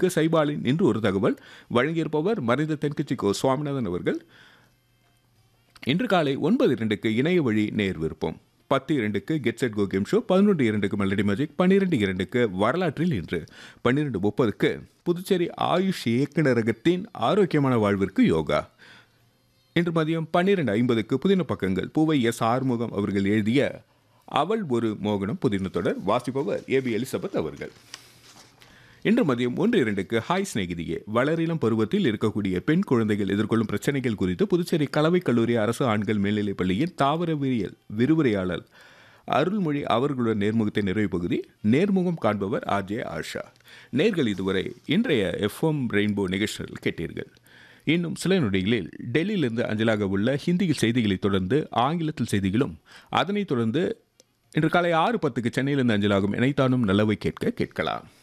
மணிக்கு சைபாலின் இன்று ஒரு தகவல் வழங்கியிருப்பவர் மறைந்த தென்கட்சி கோ சுவாமிநாதன் அவர்கள் இன்று காலை ஒன்பது இரண்டுக்கு இணைய வழி நேர் விருப்பம் பத்து இரண்டுக்கு get set go game show பதினொன்று இரண்டுக்கு மெலடி மேஜிக் பன்னிரெண்டு இரண்டுக்கு வரலாற்றில் இன்று பன்னிரெண்டு முப்பதுக்கு புதுச்சேரி ஆயுஷ் இயக்குநரகத்தின் ஆரோக்கியமான வாழ்விற்கு யோகா இன்று மதியம் பன்னிரெண்டு ஐம்பதுக்கு புதின பக்கங்கள் பூவை எஸ் ஆறுமுகம் அவர்கள் எழுதிய அவள் ஒரு மோகனம் புதின தொடர் வாசிப்பவர் ஏபி எலிசபெத் அவர்கள் இன்று மதியம் ஒன்று இரண்டுக்கு ஹாய் சிநேகிதியே வளரிளம் பருவத்தில் இருக்கக்கூடிய பெண் குழந்தைகள் எதிர்கொள்ளும் பிரச்சனைகள் குறித்து புதுச்சேரி கலவை கல்லூரி அரசு ஆண்கள் மேல்நிலைப் பள்ளியின் தாவரவியல் விரிவுரையாளர் அருள்மொழி அவர்களுடன் நேர்முகத்தை நிறைவு பகுதி நேர்முகம் காண்பவர் ஆர்ஜே ஆஷா நேர்கள் இதுவரை இன்றைய எஃப்எம் ரெயின்போ நிகழ்ச்சிகள் கேட்டீர்கள் இன்னும் சில நொடிகளில் டெல்லியிலிருந்து அஞ்சலாக உள்ள ஹிந்தியில் செய்திகளை தொடர்ந்து ஆங்கிலத்தில் செய்திகளும் அதனைத் தொடர்ந்து இன்று காலை ஆறு பத்துக்கு சென்னையிலிருந்து அஞ்சலாகும் இணைத்தானும் நல்லவை கேட்க கேட்கலாம்